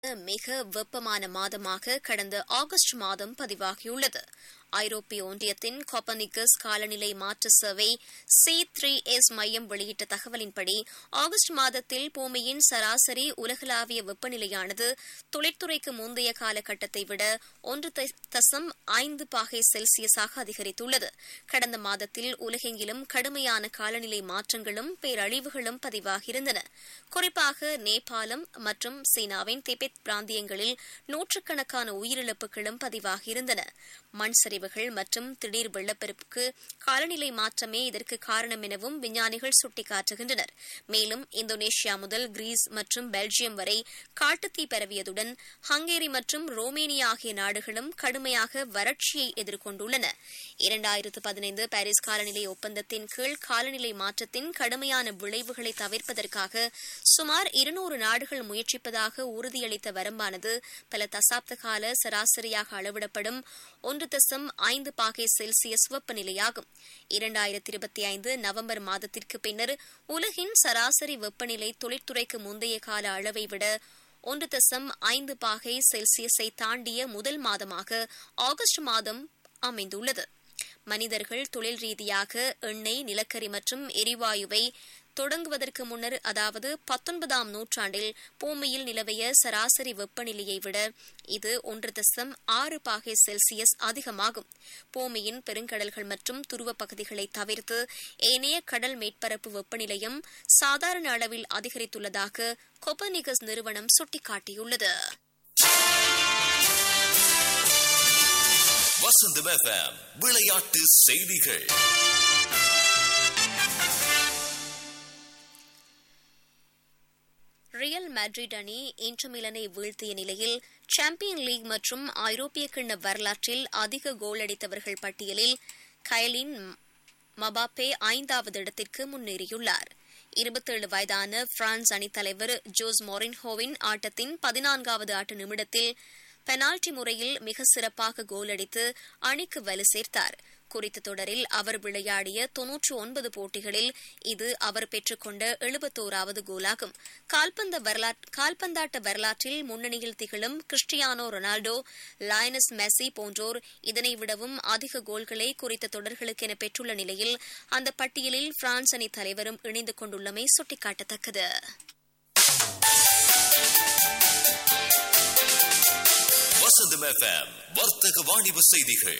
மிக வெப்பமான மாதமாக கடந்த ஆகஸ்ட் மாதம் பதிவாகியுள்ளது ஐரோப்பிய ஒன்றியத்தின் கோப்பனிகஸ் காலநிலை மாற்ற சர்வே சி த்ரீ எஸ் மையம் வெளியிட்ட தகவலின்படி ஆகஸ்ட் மாதத்தில் பூமியின் சராசரி உலகளாவிய வெப்பநிலையானது தொழிற்துறைக்கு முந்தைய காலகட்டத்தை விட ஒன்று தசம் ஐந்து பாகை செல்சியஸாக அதிகரித்துள்ளது கடந்த மாதத்தில் உலகெங்கிலும் கடுமையான காலநிலை மாற்றங்களும் பேரழிவுகளும் பதிவாகியிருந்தன குறிப்பாக நேபாளம் மற்றும் சீனாவின் திபெத் பிராந்தியங்களில் நூற்றுக்கணக்கான உயிரிழப்புகளும் பதிவாகியிருந்தன மண் சரிவுகள் மற்றும் திடீர் வெள்ளப்பெருப்புக்கு காலநிலை மாற்றமே இதற்கு காரணம் எனவும் விஞ்ஞானிகள் சுட்டிக்காட்டுகின்றனர் மேலும் இந்தோனேஷியா முதல் கிரீஸ் மற்றும் பெல்ஜியம் வரை காட்டுத்தீ பரவியதுடன் ஹங்கேரி மற்றும் ரோமேனியா ஆகிய நாடுகளும் கடுமையாக வறட்சியை எதிர்கொண்டுள்ளன இரண்டாயிரத்து பதினைந்து பாரிஸ் காலநிலை ஒப்பந்தத்தின் கீழ் காலநிலை மாற்றத்தின் கடுமையான விளைவுகளை தவிர்ப்பதற்காக சுமார் இருநூறு நாடுகள் முயற்சிப்பதாக உறுதியளித்த வரம்பானது பல தசாப்த கால சராசரியாக அளவிடப்படும் ஒன்று தசம் ஐந்து பாகை செல்சியஸ் வெப்பநிலையாகும் இரண்டாயிரத்தி இருபத்தி ஐந்து நவம்பர் மாதத்திற்கு பின்னர் உலகின் சராசரி வெப்பநிலை தொழிற்துறைக்கு முந்தைய கால அளவை விட ஒன்று தசம் ஐந்து பாகை செல்சியஸை தாண்டிய முதல் மாதமாக ஆகஸ்ட் மாதம் அமைந்துள்ளது மனிதர்கள் தொழில் ரீதியாக எண்ணெய் நிலக்கரி மற்றும் எரிவாயுவை தொடங்குவதற்கு முன்னர் அதாவது பத்தொன்பதாம் நூற்றாண்டில் பூமியில் நிலவிய சராசரி வெப்பநிலையை விட இது ஒன்று தசம் ஆறு பாகை செல்சியஸ் அதிகமாகும் பூமியின் பெருங்கடல்கள் மற்றும் துருவ பகுதிகளை தவிர்த்து ஏனைய கடல் மேற்பரப்பு வெப்பநிலையும் சாதாரண அளவில் அதிகரித்துள்ளதாக கொப்பனிகஸ் நிறுவனம் சுட்டிக்காட்டியுள்ளது வசந்தம் எஃப்எம் விளையாட்டு செய்திகள் ரியல் மேட்ரிட் அணி இன்று மிலனை வீழ்த்திய நிலையில் சாம்பியன் லீக் மற்றும் ஐரோப்பிய கிண்ண வரலாற்றில் அதிக கோல் அடித்தவர்கள் பட்டியலில் கயலின் மபாப்பே ஐந்தாவது இடத்திற்கு முன்னேறியுள்ளார் இருபத்தேழு வயதான பிரான்ஸ் அணித்தலைவர் ஜோஸ் மொரின்ஹோவின் ஆட்டத்தின் பதினான்காவது ஆட்ட நிமிடத்தில் பெனால்டி முறையில் மிக சிறப்பாக கோல் அடித்து அணிக்கு வலு சேர்த்தார் குறித்த தொடரில் அவர் விளையாடிய தொன்னூற்று ஒன்பது போட்டிகளில் இது அவர் பெற்றுக்கொண்ட எழுபத்தோராவது கோலாகும் கால்பந்தாட்ட வரலாற்றில் முன்னணியில் திகழும் கிறிஸ்டியானோ ரொனால்டோ லயனஸ் மெஸ்ஸி போன்றோர் இதனை விடவும் அதிக கோல்களை குறித்த தொடர்களுக்கென பெற்றுள்ள நிலையில் அந்த பட்டியலில் பிரான்ஸ் அணி தலைவரும் இணைந்து கொண்டுள்ளமை சுட்டிக்காட்டத்தக்கது வசந்தம் எஃப்எம் வர்த்தக வாணிப செய்திகள்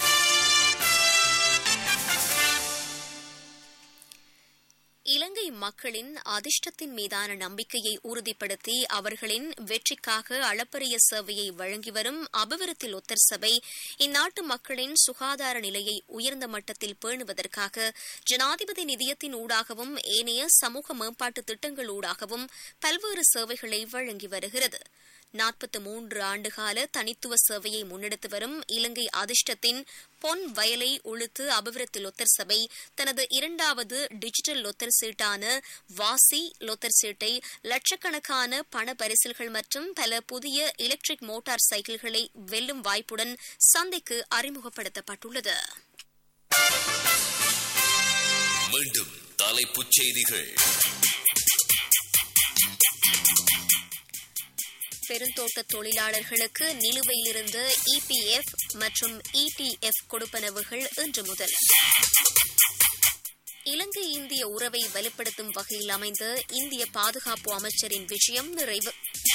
இலங்கை மக்களின் அதிர்ஷ்டத்தின் மீதான நம்பிக்கையை உறுதிப்படுத்தி அவர்களின் வெற்றிக்காக அளப்பரிய சேவையை வழங்கி வரும் அபிவிருத்தி லொத்தர் சபை இந்நாட்டு மக்களின் சுகாதார நிலையை உயர்ந்த மட்டத்தில் பேணுவதற்காக ஜனாதிபதி நிதியத்தின் ஊடாகவும் ஏனைய சமூக மேம்பாட்டு திட்டங்கள் ஊடாகவும் பல்வேறு சேவைகளை வழங்கி வருகிறது நாற்பத்தி மூன்று ஆண்டுகால தனித்துவ சேவையை முன்னெடுத்து வரும் இலங்கை அதிர்ஷ்டத்தின் பொன் வயலை உழுத்து அபிவிருத்தி லொத்தர் சபை தனது இரண்டாவது டிஜிட்டல் லொத்தர் சீட்டான வாசி லொத்தர் சீட்டை லட்சக்கணக்கான பண பரிசில்கள் மற்றும் பல புதிய எலக்ட்ரிக் மோட்டார் சைக்கிள்களை வெல்லும் வாய்ப்புடன் சந்தைக்கு அறிமுகப்படுத்தப்பட்டுள்ளது மீண்டும் தலைப்புச் செய்திகள் பெருந்தோட்ட தொழிலாளர்களுக்கு நிலுவையிலிருந்த இபிஎஃப் மற்றும் இடிஎஃப் கொடுப்பனவுகள் இன்று முதல் இலங்கை இந்திய உறவை வலுப்படுத்தும் வகையில் அமைந்த இந்திய பாதுகாப்பு அமைச்சரின் விஜயம் நிறைவு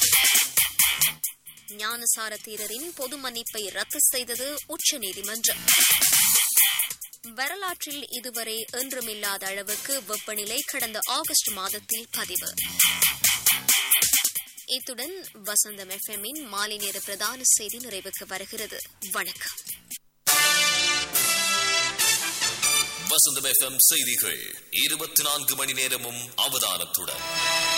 ஞானசார தீரரின் பொது மன்னிப்பை ரத்து செய்தது உச்சநீதிமன்றம் வரலாற்றில் இதுவரை என்றுமில்லாத அளவுக்கு வெப்பநிலை கடந்த ஆகஸ்ட் மாதத்தில் பதிவு இத்துடன் வசந்தம் எஃப்எம்மின் மாலை நேர பிரதான செய்தி நிறைவுக்கு வருகிறது வணக்கம் வசந்தம் எஃப்எம் செய்திகள் இருபத்தி நான்கு மணி நேரமும் அவதானத்துடன்